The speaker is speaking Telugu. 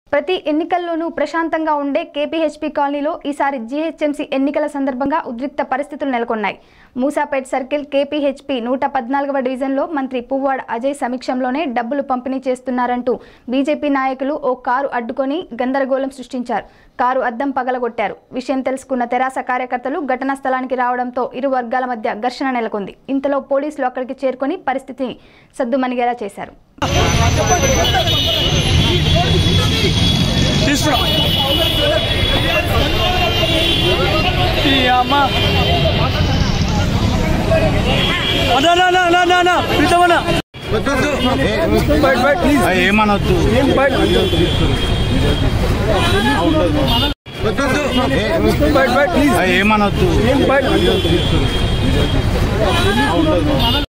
ప్రతి ఎన్నికల్లోనూ ప్రశాంతంగా ఉండే కేపీహెచ్పీ కాలనీలో ఈసారి జీహెచ్ఎంసీ ఎన్నికల సందర్భంగా ఉద్రిక్త పరిస్థితులు నెలకొన్నాయి మూసాపేట్ సర్కిల్ కేపీహెచ్పీ నూట పద్నాలుగవ డివిజన్లో మంత్రి పువ్వాడ అజయ్ సమీక్షంలోనే డబ్బులు పంపిణీ చేస్తున్నారంటూ బీజేపీ నాయకులు ఓ కారు అడ్డుకొని గందరగోళం సృష్టించారు కారు అద్దం పగలగొట్టారు విషయం తెలుసుకున్న తెరాస కార్యకర్తలు ఘటనా స్థలానికి రావడంతో ఇరు వర్గాల మధ్య ఘర్షణ నెలకొంది ఇంతలో పోలీసులు అక్కడికి చేరుకొని పరిస్థితిని సద్దుమణిగేలా చేశారు తీసుకురా ఈ అమ్మ అన్నా నా నా నా నా నా ప్రీతమన్నా బయట బయట ప్లీజ్ అది ఏమనొద్దు బయట బయట బయట ప్లీజ్ అది ఏమనొద్దు బయట